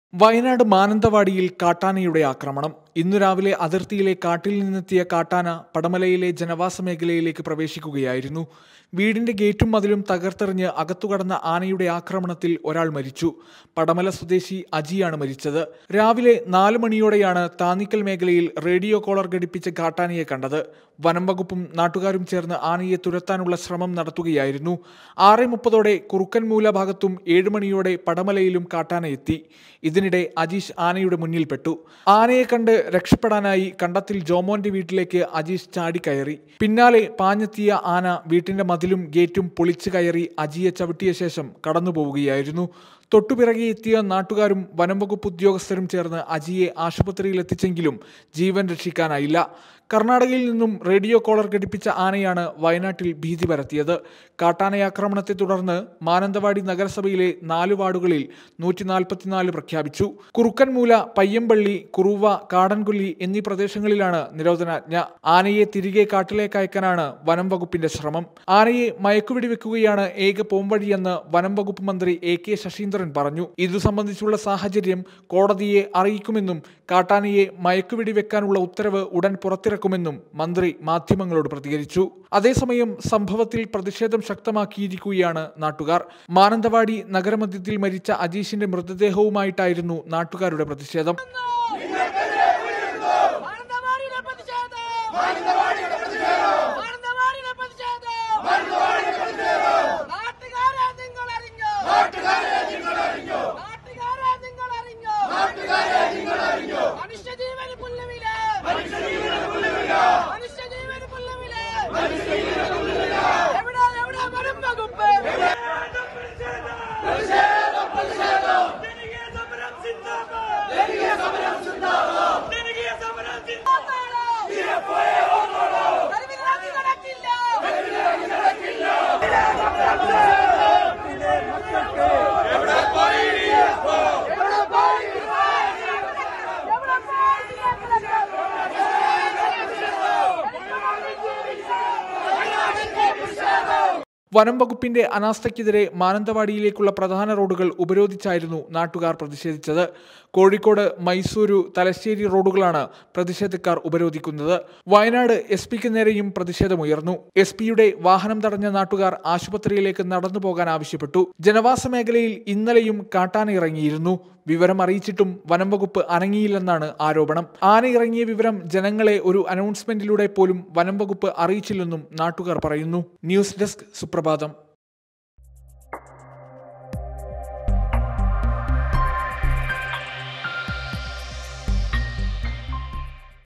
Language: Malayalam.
വയനാട് മാനന്തവാടിയിൽ കാട്ടാനയുടെ ആക്രമണം ഇന്നു രാവിലെ അതിർത്തിയിലെ കാട്ടിൽ നിന്നെത്തിയ കാട്ടാന പടമലയിലെ ജനവാസ മേഖലയിലേക്ക് പ്രവേശിക്കുകയായിരുന്നു വീടിന്റെ ഗേറ്റും മതിലും തകർത്തെറിഞ്ഞ് അകത്തുകടന്ന ആനയുടെ ആക്രമണത്തിൽ ഒരാൾ മരിച്ചു പടമല സ്വദേശി അജിയാണ് മരിച്ചത് രാവിലെ നാല് മണിയോടെയാണ് താന്നിക്കൽ മേഖലയിൽ റേഡിയോ കോളർ ഘടിപ്പിച്ച കാട്ടാനയെ കണ്ടത് വനം വകുപ്പും നാട്ടുകാരും ചേർന്ന് ആനയെ തുരത്താനുള്ള ശ്രമം നടത്തുകയായിരുന്നു ആറ് മുപ്പതോടെ കുറുക്കൻമൂല ഭാഗത്തും ഏഴ് മണിയോടെ പടമലയിലും കാട്ടാന എത്തി ഇതിനിടെ അജീഷ് ആനയുടെ മുന്നിൽപ്പെട്ടു ആനയെ കണ്ട് രക്ഷപ്പെടാനായി കണ്ടത്തിൽ ജോമോന്റെ വീട്ടിലേക്ക് അജീഷ് ചാടിക്കയറി പിന്നാലെ പാഞ്ഞെത്തിയ ആന വീട്ടിന്റെ മതിലും ഗേറ്റും പൊളിച്ചു കയറി അജിയെ ചവിട്ടിയ ശേഷം കടന്നുപോവുകയായിരുന്നു തൊട്ടുപിറകെ എത്തിയ നാട്ടുകാരും വനം വകുപ്പ് ഉദ്യോഗസ്ഥരും ചേർന്ന് അജിയെ ആശുപത്രിയിൽ എത്തിച്ചെങ്കിലും ജീവൻ രക്ഷിക്കാനായില്ല കർണാടകയിൽ നിന്നും റേഡിയോ കോളർ ഘടിപ്പിച്ച ആനയാണ് വയനാട്ടിൽ ഭീതി പരത്തിയത് കാട്ടാനയാക്രമണത്തെ തുടർന്ന് മാനന്തവാടി നഗരസഭയിലെ നാല് വാർഡുകളിൽ നൂറ്റി നാൽപ്പത്തിനാല് പ്രഖ്യാപിച്ചു കുറുക്കൻമൂല പയ്യമ്പള്ളി കുറുവ കാടൻകൊല്ലി എന്നീ പ്രദേശങ്ങളിലാണ് നിരോധനാജ്ഞ ആനയെ തിരികെ കാട്ടിലേക്ക് അയക്കാനാണ് വനം വകുപ്പിന്റെ ശ്രമം ആനയെ മയക്കുവെടി വെക്കുകയാണ് ഏക പോംവഴിയെന്ന് വനം വകുപ്പ് മന്ത്രി എ കെ ശശീന്ദ്രൻ പറഞ്ഞു ഇതു സംബന്ധിച്ചുള്ള സാഹചര്യം കോടതിയെ അറിയിക്കുമെന്നും കാട്ടാനയെ മയക്കുവെടി വെക്കാനുള്ള ഉത്തരവ് ഉടൻ പുറത്തിറക്കുമെന്നും മന്ത്രി മാധ്യമങ്ങളോട് പ്രതികരിച്ചു അതേസമയം സംഭവത്തിൽ പ്രതിഷേധം ശക്തമാക്കിയിരിക്കുകയാണ് നാട്ടുകാർ മാനന്തവാടി നഗരമധ്യത്തിൽ മരിച്ച അജീഷിന്റെ മൃതദേഹവുമായിട്ടായിരുന്നു നാട്ടുകാരുടെ പ്രതിഷേധം മാനന്തവാടിയിലെ പ്രതിഷേധം മാനന്തവാടിയിലെ പ്രതിഷേധം മാനന്തവാടിയിലെ പ്രതിഷേധം മാനന്തവാടിയിലെ പ്രതിഷേധം നാട്ടുകാരെ നിങ്ങൾ അറിഞ്ഞോ നാട്ടുകാരെ നിങ്ങൾ അറിഞ്ഞോ നാട്ടുകാരെ നിങ്ങൾ അറിഞ്ഞോ നാട്ടുകാരെ നിങ്ങൾ അറിഞ്ഞോ മനുഷ്യജീവന് പുല്ലുവില മനുഷ്യജീവന് പുല്ലുവില മനുഷ്യജീവന് പുല്ലുവില മനുഷ്യജീവന് പുല്ലുവില എവിടെ എവിടെ വരും വകുപ്പ് പ്രതിഷേധം പ്രതിഷേധം ജനകീയ സമരം സിന്ദാബാദ് ജനകീയ സമരം സിന്ദാബാദ് ജനകീയ സമരം സിന്ദാബാദ് കരുവിലാതി നടക്കില്ല കരുവിലാതി നടക്കില്ല എവിടെ പോയി എവിടെ പോയി എവിടെ പോയി വനം വകുപ്പിന്റെ അനാസ്ഥയ്ക്കെതിരെ മാനന്തവാടിയിലേക്കുള്ള പ്രധാന റോഡുകൾ ഉപരോധിച്ചായിരുന്നു നാട്ടുകാർ പ്രതിഷേധിച്ചത് കോഴിക്കോട് മൈസൂരു തലശ്ശേരി റോഡുകളാണ് പ്രതിഷേധക്കാർ ഉപരോധിക്കുന്നത് വയനാട് എസ് പിക്ക് നേരെയും പ്രതിഷേധമുയർന്നു എസ് പിയുടെ വാഹനം തടഞ്ഞ നാട്ടുകാർ ആശുപത്രിയിലേക്ക് നടന്നു പോകാൻ ആവശ്യപ്പെട്ടു ജനവാസ മേഖലയിൽ ഇന്നലെയും കാട്ടാന ഇറങ്ങിയിരുന്നു വിവരം അറിയിച്ചിട്ടും വനം വകുപ്പ് അനങ്ങിയില്ലെന്നാണ് ആരോപണം ആന ഇറങ്ങിയ വിവരം ജനങ്ങളെ ഒരു അനൗൺസ്മെന്റിലൂടെ പോലും വനം വകുപ്പ് അറിയിച്ചില്ലെന്നും നാട്ടുകാർ പറയുന്നു ന്യൂസ് ഡെസ്ക് സുപ്രഭാതം